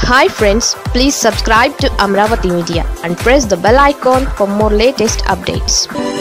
hi friends please subscribe to Amaravati media and press the bell icon for more latest updates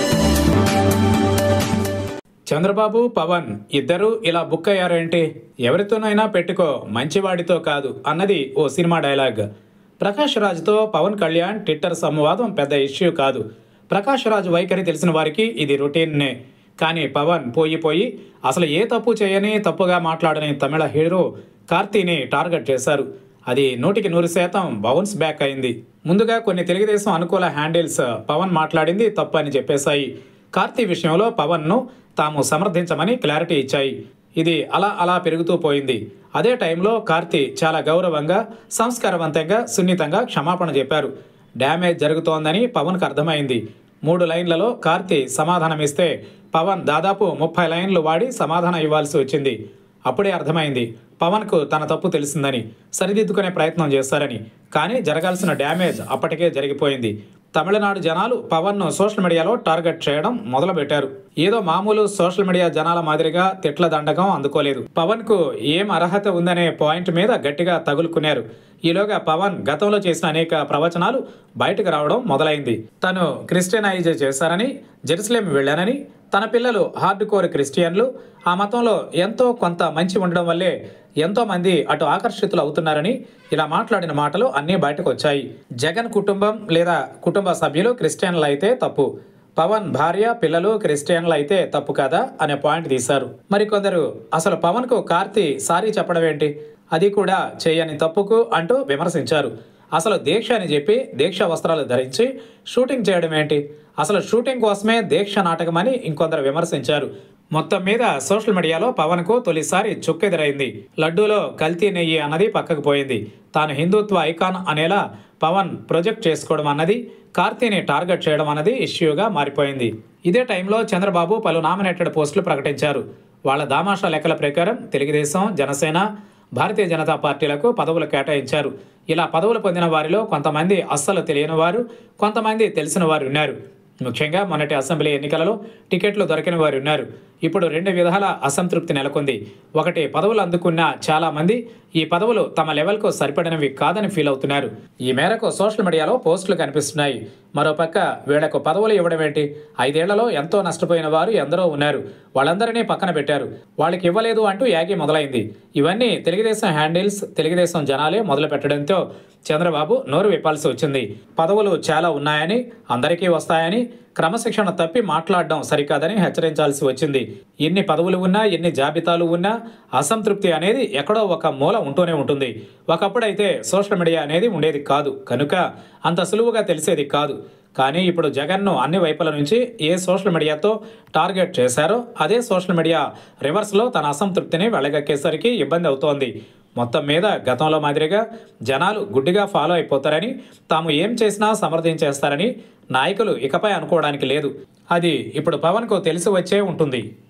Chandrababu Pawan ఇద్దరు ఇలా book అయ్యారేంటి ఎవరితోనైనా పెట్టుకో మంచివాడితో కాదు అన్నది ఓ సినిమా డైలాగ్ ప్రకాష్ రాజ్తో పవన్ కళ్యాణ్ ట్విట్టర్ సంవాదం పెద్ద ఇష్యూ కాదు ప్రకాష్ రాజ్ వైఖరి తెలిసిన వారికి ఇది రొటీన్నే కానీ పవన్ పోయి పోయి అసలు ఏ తప్పు చేయని తప్పుగా మాట్లాడని తమిళ హీరో కార్తీని టార్గెట్ చేశారు అది నూటికి నూరు శాతం బౌన్స్ బ్యాక్ అయింది ముందుగా కొన్ని తెలుగుదేశం అనుకూల హ్యాండిల్స్ పవన్ మాట్లాడింది తప్పు అని చెప్పేశాయి కార్తీ విషయంలో పవన్ను తాము సమర్థించమని క్లారిటీ ఇచ్చాయి ఇది అలా అలా పెరుగుతూ పోయింది అదే టైంలో కార్తీ చాలా గౌరవంగా సంస్కారవంతంగా సున్నితంగా క్షమాపణ చెప్పారు డ్యామేజ్ జరుగుతోందని పవన్కు అర్థమైంది మూడు లైన్లలో కార్తీ సమాధానమిస్తే పవన్ దాదాపు ముప్పై లైన్లు వాడి సమాధానం ఇవ్వాల్సి వచ్చింది అప్పుడే అర్థమైంది పవన్కు తన తప్పు తెలిసిందని సరిదిద్దుకునే ప్రయత్నం చేస్తారని కానీ జరగాల్సిన డ్యామేజ్ అప్పటికే జరిగిపోయింది తమిళనాడు జనాలు పవన్ను సోషల్ మీడియాలో టార్గెట్ చేయడం మొదలుపెట్టారు ఏదో మామూలు సోషల్ మీడియా జనాల మాదిరిగా తిట్ల దండకం అందుకోలేదు పవన్ కు ఏం అర్హత ఉందనే పాయింట్ మీద గట్టిగా తగులుకున్నారు ఈలోగా పవన్ గతంలో చేసిన అనేక ప్రవచనాలు బయటకు రావడం మొదలైంది తను క్రిస్టియనైజ్ చేశారని జెరూసలేం వెళ్ళానని తన పిల్లలు హార్డ్ కోర్ క్రిస్టియన్లు ఆ మతంలో ఎంతో కొంత మంచి ఉండడం వల్లే ఎంతో మంది అటు ఆకర్షితులు అవుతున్నారని ఇలా మాట్లాడిన మాటలు అన్నీ బయటకు వచ్చాయి జగన్ కుటుంబం లేదా కుటుంబ సభ్యులు క్రిస్టియన్లు అయితే తప్పు పవన్ భార్య పిల్లలు క్రిస్టియన్లు అయితే తప్పు కదా అనే పాయింట్ తీశారు మరికొందరు అసలు పవన్కు కార్తీ సారీ చెప్పడం ఏంటి అది కూడా చేయని తప్పుకు అంటూ విమర్శించారు అసలు దీక్ష అని చెప్పి దీక్ష వస్త్రాలు ధరించి షూటింగ్ చేయడం ఏంటి అసలు షూటింగ్ కోసమే దీక్ష నాటకమని ఇంకొందరు విమర్శించారు మొత్తం మీద సోషల్ మీడియాలో పవన్కు తొలిసారి చుక్కెదురైంది లడ్డూలో కల్తీ నెయ్యి అన్నది పక్కకు పోయింది తాను హిందుత్వ ఐకాన్ అనేలా పవన్ ప్రొజెక్ట్ చేసుకోవడం అన్నది కార్తీని టార్గెట్ చేయడం అన్నది ఇష్యూగా మారిపోయింది ఇదే టైంలో చంద్రబాబు పలు నామినేటెడ్ పోస్టులు ప్రకటించారు వాళ్ళ దామాషా లెక్కల ప్రకారం తెలుగుదేశం జనసేన భారతీయ జనతా పార్టీలకు పదవులు కేటాయించారు ఇలా పదవులు పొందిన వారిలో కొంతమంది అస్సలు తెలియని వారు కొంతమంది తెలిసిన వారు ఉన్నారు ముఖ్యంగా మొన్నటి అసెంబ్లీ ఎన్నికలలో టికెట్లు దొరికిన వారు ఉన్నారు ఇప్పుడు రెండు విధాల అసంతృప్తి నెలకొంది ఒకటి పదవులు అందుకున్న చాలా మంది ఈ పదవులు తమ లెవెల్కు సరిపడినవి కాదని ఫీల్ అవుతున్నారు ఈ మేరకు సోషల్ మీడియాలో పోస్టులు కనిపిస్తున్నాయి మరోపక్క వీళ్లకు పదవులు ఇవ్వడం ఏంటి ఐదేళ్లలో ఎంతో నష్టపోయిన వారు ఎందరో ఉన్నారు వాళ్ళందరినీ పక్కన పెట్టారు వాళ్ళకి ఇవ్వలేదు అంటూ యాగి మొదలైంది ఇవన్నీ తెలుగుదేశం హ్యాండిల్స్ తెలుగుదేశం జనాలే మొదలు పెట్టడంతో చంద్రబాబు నోరు విప్పాల్సి వచ్చింది పదవులు చాలా ఉన్నాయని అందరికీ వస్తాయని క్రమశిక్షణ తప్పి మాట్లాడడం సరికాదని హెచ్చరించాల్సి వచ్చింది ఎన్ని పదవులు ఉన్నా ఎన్ని జాబితాలు ఉన్నా అసంతృప్తి అనేది ఎక్కడో ఒక మూల ఉంటూనే ఉంటుంది ఒకప్పుడైతే సోషల్ మీడియా అనేది ఉండేది కాదు కనుక అంత సులువుగా తెలిసేది కాదు కానీ ఇప్పుడు జగన్ను అన్ని వైపుల నుంచి ఏ సోషల్ మీడియాతో టార్గెట్ చేశారో అదే సోషల్ మీడియా రివర్స్లో తన అసంతృప్తిని వెళ్ళగక్కేసరికి ఇబ్బంది అవుతోంది మొత్తం మీద గతంలో మాదిరిగా జనాలు గుడ్డిగా ఫాలో అయిపోతారని తాము ఏం చేసినా సమర్థించేస్తారని నాయకులు ఇకపై అనుకోవడానికి లేదు అది ఇప్పుడు పవన్కు తెలిసి వచ్చే ఉంటుంది